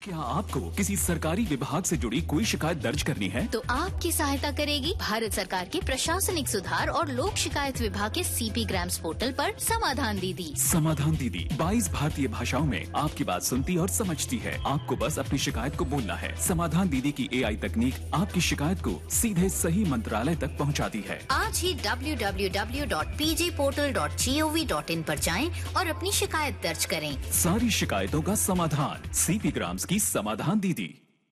क्या आपको किसी सरकारी विभाग से जुड़ी कोई शिकायत दर्ज करनी है तो आपकी सहायता करेगी भारत सरकार के प्रशासनिक सुधार और लोक शिकायत विभाग के सीपी ग्राम्स पोर्टल पर समाधान दीदी समाधान दीदी 22 भारतीय भाषाओं में आपकी बात सुनती और समझती है आपको बस अपनी शिकायत को बोलना है समाधान दीदी की एआई तकनीक आपकी शिकायत को सीधे सही मंत्रालय तक पहुंचाती है आज ही www.pjportal.gov.in पर जाएं और अपनी शिकायत दर्ज करें सारी शिकायतों का समाधान सीपी ग्राम्स की समाधान दीदी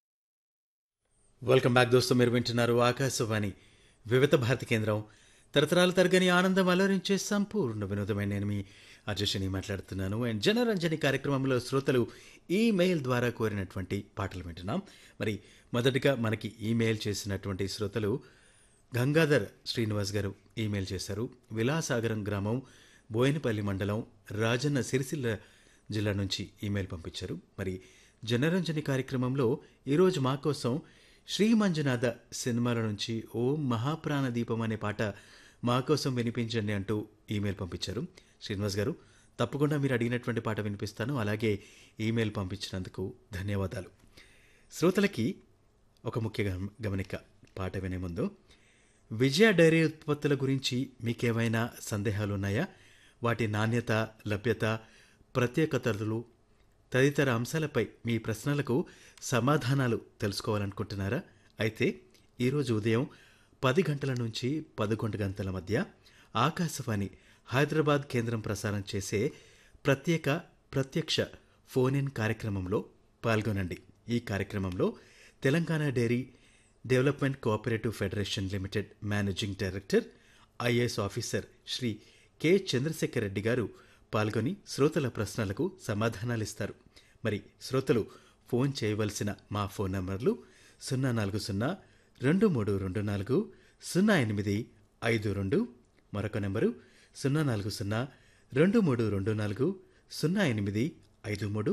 వెల్కమ్ బ్యాక్ దోస్తు మీరు వింటున్నారు ఆకాశవాణి వివిధ భారతి కేంద్రం తరతరాలు తరగని ఆనందం అలరించే సంపూర్ణ వినోదమైన నేను మీ అజస్ని మాట్లాడుతున్నాను అండ్ జనరంజని కార్యక్రమంలో శ్రోతలు ఈమెయిల్ ద్వారా కోరినటువంటి పాటలు వింటున్నాం మరి మొదటిగా మనకి ఈమెయిల్ చేసినటువంటి శ్రోతలు గంగాధర్ శ్రీనివాస్ గారు ఈమెయిల్ చేశారు విలాసాగరం గ్రామం బోయినపల్లి మండలం రాజన్న సిరిసిల్ల జిల్లా నుంచి ఈమెయిల్ పంపించారు మరి జనరంజని కార్యక్రమంలో ఈరోజు మా కోసం శ్రీ మంజునాథ సినిమాల నుంచి ఓ మహాప్రాణ దీపం అనే పాట మా కోసం వినిపించండి అంటూ ఈమెయిల్ పంపించారు శ్రీనివాస్ గారు తప్పకుండా మీరు అడిగినటువంటి పాట వినిపిస్తాను అలాగే ఈమెయిల్ పంపించినందుకు ధన్యవాదాలు శ్రోతలకి ఒక ముఖ్య గమ- గమనిక పాట వినే ముందు విజయ డైరీ ఉత్పత్తుల గురించి మీకేమైనా సందేహాలు ఉన్నాయా వాటి నాణ్యత లభ్యత ప్రత్యేకతలు తదితర అంశాలపై మీ ప్రశ్నలకు సమాధానాలు తెలుసుకోవాలనుకుంటున్నారా అయితే ఈరోజు ఉదయం పది గంటల నుంచి పదకొండు గంటల మధ్య ఆకాశవాణి హైదరాబాద్ కేంద్రం ప్రసారం చేసే ప్రత్యేక ప్రత్యక్ష ఫోన్ ఇన్ కార్యక్రమంలో పాల్గొనండి ఈ కార్యక్రమంలో Telangana dairy development cooperative federation limited managing director IAS officer Shri K Chandrasekhar Reddy garu పాల్గొని శ్రోతల ప్రశ్నలకు సమాధానాలిస్తారు మరి శ్రోతలు ఫోన్ చేయవలసిన మా ఫోన్ నంబర్లు సున్నా నాలుగు సున్నా రెండు మూడు రెండు నాలుగు సున్నా ఎనిమిది ఐదు రెండు మరొక నెంబరు సున్నా నాలుగు సున్నా రెండు మూడు రెండు నాలుగు సున్నా ఎనిమిది ఐదు మూడు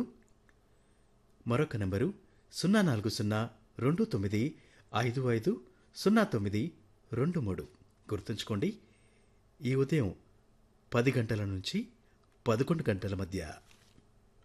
మరొక నెంబరు సున్నా నాలుగు సున్నా రెండు తొమ్మిది ఐదు ఐదు సున్నా తొమ్మిది రెండు మూడు గుర్తుంచుకోండి ఈ ఉదయం పది గంటల నుంచి పదకొండు గంటల మధ్య